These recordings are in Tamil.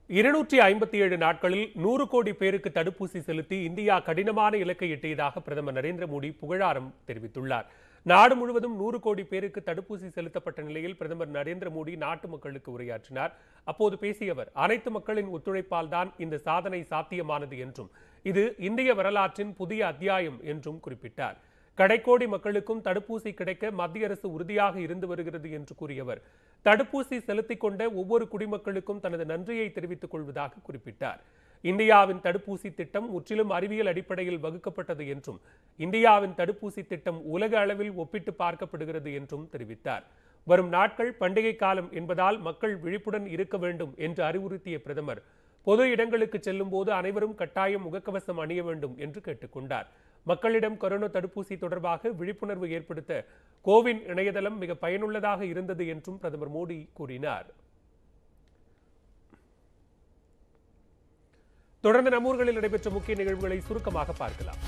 இருநூற்றி ஐம்பத்தி ஏழு நாட்களில் நூறு கோடி பேருக்கு தடுப்பூசி செலுத்தி இந்தியா கடினமான இலக்கை எட்டியதாக பிரதமர் நரேந்திர மோடி புகழாரம் தெரிவித்துள்ளார் நாடு முழுவதும் நூறு கோடி பேருக்கு தடுப்பூசி செலுத்தப்பட்ட நிலையில் பிரதமர் நரேந்திர மோடி நாட்டு மக்களுக்கு உரையாற்றினார் அப்போது பேசிய அவர் அனைத்து மக்களின் ஒத்துழைப்பால் தான் இந்த சாதனை சாத்தியமானது என்றும் இது இந்திய வரலாற்றின் புதிய அத்தியாயம் என்றும் குறிப்பிட்டார் கடைக்கோடி மக்களுக்கும் தடுப்பூசி கிடைக்க மத்திய அரசு உறுதியாக இருந்து வருகிறது என்று கூறியவர் தடுப்பூசி செலுத்திக் கொண்ட ஒவ்வொரு குடிமக்களுக்கும் தனது நன்றியை தெரிவித்துக் கொள்வதாக குறிப்பிட்டார் இந்தியாவின் தடுப்பூசி திட்டம் முற்றிலும் அறிவியல் அடிப்படையில் வகுக்கப்பட்டது என்றும் இந்தியாவின் தடுப்பூசி திட்டம் உலக அளவில் ஒப்பிட்டு பார்க்கப்படுகிறது என்றும் தெரிவித்தார் வரும் நாட்கள் பண்டிகை காலம் என்பதால் மக்கள் விழிப்புடன் இருக்க வேண்டும் என்று அறிவுறுத்திய பிரதமர் பொது இடங்களுக்கு செல்லும் போது அனைவரும் கட்டாயம் முகக்கவசம் அணிய வேண்டும் என்று கேட்டுக்கொண்டார் மக்களிடம் கொரோனா தடுப்பூசி தொடர்பாக விழிப்புணர்வு ஏற்படுத்த கோவின் இணையதளம் மிக பயனுள்ளதாக இருந்தது என்றும் பிரதமர் மோடி கூறினார் தொடர்ந்து நம்மூர்களில் நடைபெற்ற முக்கிய நிகழ்வுகளை சுருக்கமாக பார்க்கலாம்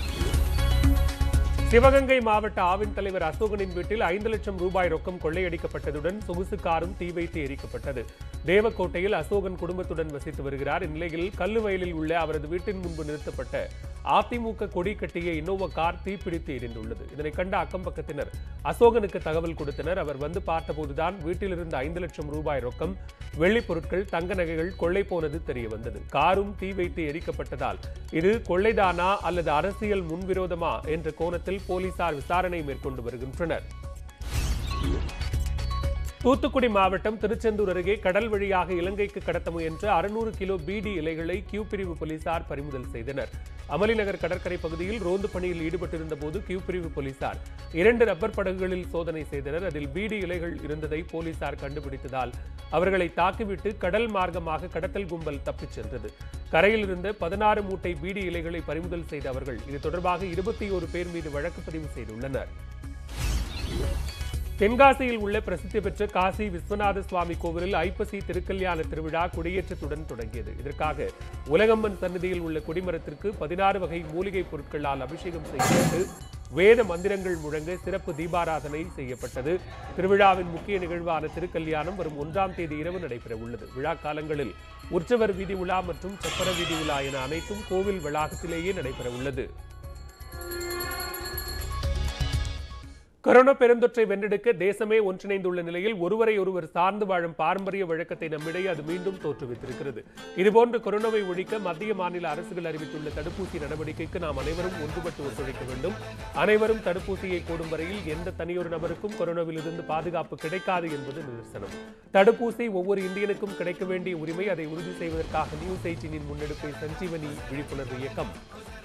சிவகங்கை மாவட்ட ஆவின் தலைவர் அசோகனின் வீட்டில் ஐந்து லட்சம் ரூபாய் ரொக்கம் கொள்ளையடிக்கப்பட்டதுடன் சொகுசு காரும் தீ வைத்து எரிக்கப்பட்டது தேவக்கோட்டையில் அசோகன் குடும்பத்துடன் வசித்து வருகிறார் இந்நிலையில் கல்லுவயலில் உள்ள அவரது வீட்டின் முன்பு நிறுத்தப்பட்ட அதிமுக கொடி கட்டிய இன்னோவா கார் தீப்பிடித்து எரிந்துள்ளது இதனை கண்ட அக்கம் பக்கத்தினர் அசோகனுக்கு தகவல் கொடுத்தனர் அவர் வந்து பார்த்தபோதுதான் வீட்டில் இருந்த ஐந்து லட்சம் ரூபாய் ரொக்கம் வெள்ளிப் பொருட்கள் தங்க நகைகள் கொள்ளை போனது தெரிய வந்தது காரும் தீ வைத்து எரிக்கப்பட்டதால் இது கொள்ளைதானா அல்லது அரசியல் முன்விரோதமா என்ற கோணத்தில் போலீசார் விசாரணை மேற்கொண்டு வருகின்றனர் தூத்துக்குடி மாவட்டம் திருச்செந்தூர் அருகே கடல் வழியாக இலங்கைக்கு கடத்த முயன்ற அறுநூறு கிலோ பீடி இலைகளை கியூ பிரிவு போலீசார் பறிமுதல் செய்தனர் அமளிநகர் கடற்கரை பகுதியில் ரோந்து பணியில் ஈடுபட்டிருந்த போது கியூ பிரிவு போலீசார் இரண்டு ரப்பர் படகுகளில் சோதனை செய்தனர் அதில் பீடி இலைகள் இருந்ததை போலீசார் கண்டுபிடித்ததால் அவர்களை தாக்கிவிட்டு கடல் மார்க்கமாக கடத்தல் கும்பல் தப்பிச் சென்றது கரையில் இருந்த பதினாறு மூட்டை பீடி இலைகளை பறிமுதல் செய்த அவர்கள் இது தொடர்பாக இருபத்தி ஒரு பேர் மீது வழக்கு பதிவு செய்துள்ளனர் தென்காசியில் உள்ள பிரசித்தி பெற்ற காசி விஸ்வநாத சுவாமி கோவிலில் ஐப்பசி திருக்கல்யாண திருவிழா கொடியேற்றத்துடன் தொடங்கியது இதற்காக உலகம்மன் சன்னதியில் உள்ள கொடிமரத்திற்கு பதினாறு வகை மூலிகைப் பொருட்களால் அபிஷேகம் செய்யப்பட்டு வேத மந்திரங்கள் முழங்க சிறப்பு தீபாராதனை செய்யப்பட்டது திருவிழாவின் முக்கிய நிகழ்வான திருக்கல்யாணம் வரும் ஒன்றாம் தேதி இரவு நடைபெற உள்ளது விழா காலங்களில் உற்சவர் வீதி உலா மற்றும் சப்பர வீதி உலா என அனைத்தும் கோவில் வளாகத்திலேயே நடைபெற உள்ளது கொரோனா பெருந்தொற்றை வென்றெடுக்க தேசமே ஒன்றிணைந்துள்ள நிலையில் ஒருவரை ஒருவர் சார்ந்து வாழும் பாரம்பரிய வழக்கத்தை நம்மிடையே அது மீண்டும் தோற்றுவித்திருக்கிறது இதுபோன்று கொரோனாவை ஒழிக்க மத்திய மாநில அரசுகள் அறிவித்துள்ள தடுப்பூசி நடவடிக்கைக்கு நாம் அனைவரும் ஒன்றுபட்டு ஒத்துழைக்க வேண்டும் அனைவரும் தடுப்பூசியை போடும் வரையில் எந்த தனியொரு நபருக்கும் கொரோனாவிலிருந்து பாதுகாப்பு கிடைக்காது என்பது நிதர்சனம் தடுப்பூசி ஒவ்வொரு இந்தியனுக்கும் கிடைக்க வேண்டிய உரிமை அதை உறுதி செய்வதற்காக நியூஸ் எயிட்டீனின் முன்னெடுப்பை சஞ்சீவனி விழிப்புணர்வு இயக்கம்